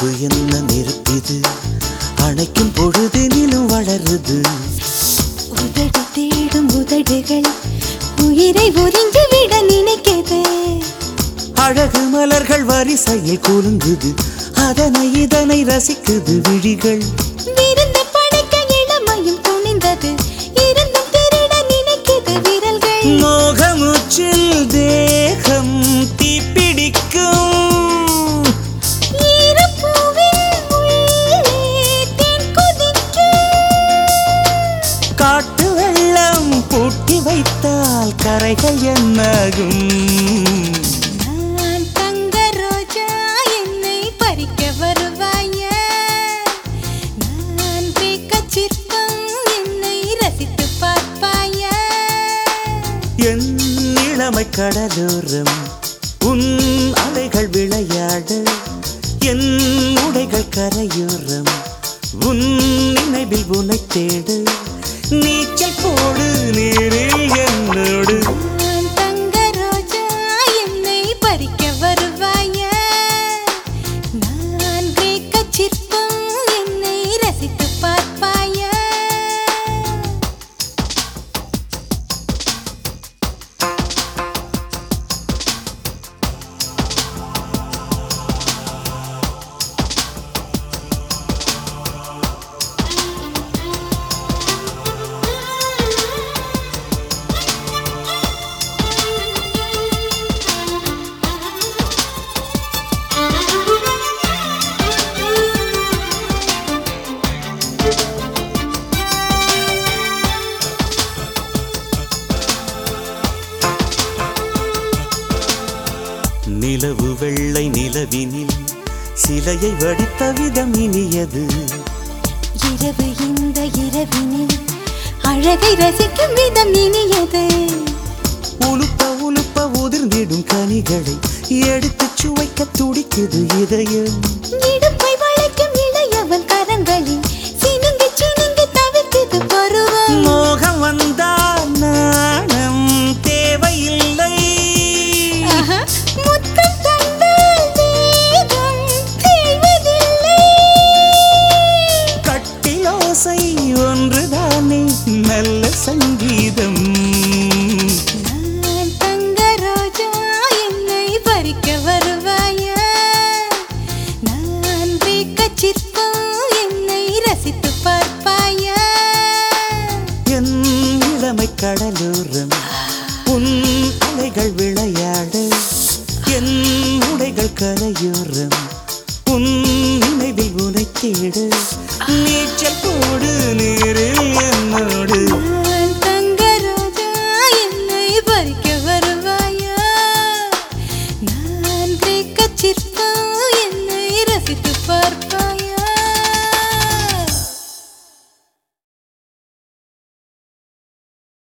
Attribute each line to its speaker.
Speaker 1: நெருப்பு என்ன நெருப்பிது அணைக்கும் பொழுதினிலும் வளருது
Speaker 2: உதடு தேடும் உதடுகள் உயிரை உறிஞ்சி விட நினைக்கிறது
Speaker 1: அழகு மலர்கள் வரிசையில் குலுங்குது அதனை இதனை ரசிக்குது விழிகள்
Speaker 2: விருந்து படைக்க இளமையும் துணிந்தது இருந்தும் திருட நினைக்கிறது விரல்கள்
Speaker 1: மோகமுச்சில் தேகம் தீப்பிடிக்கும்
Speaker 2: ஈரப்பூவின் உள்ளே தேன் கொதிக்கும்.
Speaker 1: காட்டு வெள்ளம் பூட்டி வைத்தால் கரைகள் என்னாகும்
Speaker 2: நான் தங்க ரோஜா என்னை பறிக்க வருவாயா நான் கிரேக்கச் சிற்பம் என்னை ரசித்து பார்ப்பாயா
Speaker 1: என் இளமை கடலோரம் உன் அலைகள் விளையாட என் உடைகள் கரையோரம் உன் நினைவில் உனை தேடு நீச்சல் போடு நீரில் என்னோடு
Speaker 2: நான் தங்க ரோஜா என்னை பறிக்க வருவாயா நான் கிரேக்கச் சிற்பம் என்னை ரசித்து பார்ப்பாயா
Speaker 1: நிலவு வெள்ளை நிலவினில் சிலையை வடித்த விதம் இனியது
Speaker 2: இரவு இந்த இரவினில் அழகை ரசிக்கும் விதம் இனியது
Speaker 1: உலுப்ப உலுப்ப உதிர்ந்திடும் கனிகளை எடுத்து சுவைக்க துடிக்குது இதயம்
Speaker 2: இடுப்பை வளைக்கும் இளையவன் கரங்களில் சினுங்கி சினுங்கி தவிர்க்குது பருவம்
Speaker 1: மோகம் வந்தால் நாணம் தேவையில்லை
Speaker 2: ஆஹா, முத்தம் தந்தால் வேகம் தேய்வதில்லை.
Speaker 1: கட்டிலோசை ஒன்றுதானே நல்ல சங்கீதம்
Speaker 2: நான் தங்க ரோஜா என்னை பறிக்க வருவாயா நான் கிரேக்கச் சிற்பம் என்னை ரசித்து பார்ப்பாயா
Speaker 1: என் இளமை கடலோரம் உன் அலைகள் விளையாட என் உடைகள் கரையோரம் உன் நினைவில் உனை தேடு நீச்சல்